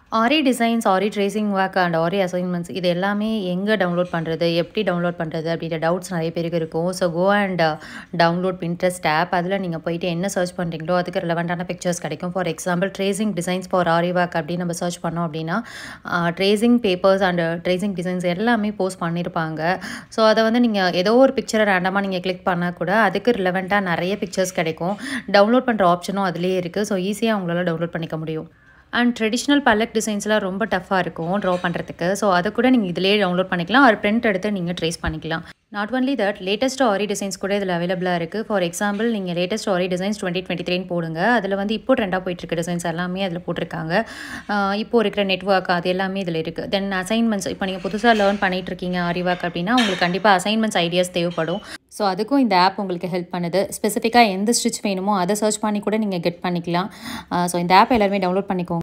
aari designs, Aari tracing work and Aari assignments இது எல்லாமே எங்கே டவுன்லோட் பண்ணுறது எப்படி டவுன்லோட் பண்ணுறது அப்படின்ற டவுட்ஸ் நிறைய பேருக்கு இருக்கும் so go and download Pinterest app அதில் நீங்கள் போயிட்டு என்ன சர்ச் பண்ணுறீங்களோ அதுக்கு ரிலவெண்ட்டான பிக்சர்ஸ் கிடைக்கும் for example tracing designs for aari work அப்படின்னு நம்ம சர்ச் பண்ணோம் அப்படின்னா tracing papers and tracing designs எல்லாமே போஸ்ட் பண்ணியிருப்பாங்க ஸோ அதை வந்து நீங்கள் ஏதோ ஒரு பிக்சரை ரேண்டமாக நீங்கள் கிளிக் பண்ணால் கூட அதுக்கு ரிலவெண்ட்டாக நிறைய பிக்சர்ஸ் கிடைக்கும் டவுன்லோட் பண்ணுற ஆப்ஷனும் அதுலேயே இருக்குது ஸோ ஈஸியாக உங்களால் டவுன்லோட் பண்ணிக்க முடியும் அண்ட் ட்ரெடிஷ்னல் பல்லக் டிசைன்ஸ்லாம் ரொம்ப டஃப்பாக இருக்கும் ட்ரா பண்ணுறதுக்கு ஸோ அதை கூட நீங்கள் இதிலே டவுன்லோட் பண்ணிக்கலாம் ஒரு பிரிண்ட் எடுத்து நீங்கள் ட்ரேஸ் பண்ணிக்கலாம் not only that latest Aari designs கூட இதில் அவைலபிளாக இருக்குது ஃபார் எக்ஸாம்பிள் நீங்கள் latest Aari designs twenty twenty த்ரீன்னு போடுங்க அதில் வந்து இப்போ ட்ரெண்டாக போயிட்டுருக்க டிசைன்ஸ் எல்லாமே அதில் போட்டிருக்காங்க இப்போ இருக்கிற நெட்ஒர்க் அது எல்லாமே இதில் இருக்குது தென் அசைன்மெண்ட்ஸ் இப்போ நீங்கள் புதுசாக லேர்ன் பண்ணிட்டு இருக்கீங்க ஆரி ஒர்க் அப்படின்னா உங்களுக்கு கண்டிப்பாக அசைன்மெண்ட்ஸ் ஐடியாஸ் தேவைப்படும் ஸோ அதுக்கும் இந்த ஆப் உங்களுக்கு ஹெல்ப் பண்ணுது ஸ்பெசிஃபிக்காக எந்த ஸ்டிச் வேணுமோ அதை சர்ச் பண்ணி கூட நீங்கள் கெட் பண்ணிக்கலாம் ஸோ இந்த ஆப் எல்லாருமே டவுன்லோட் பண்ணிக்கோங்க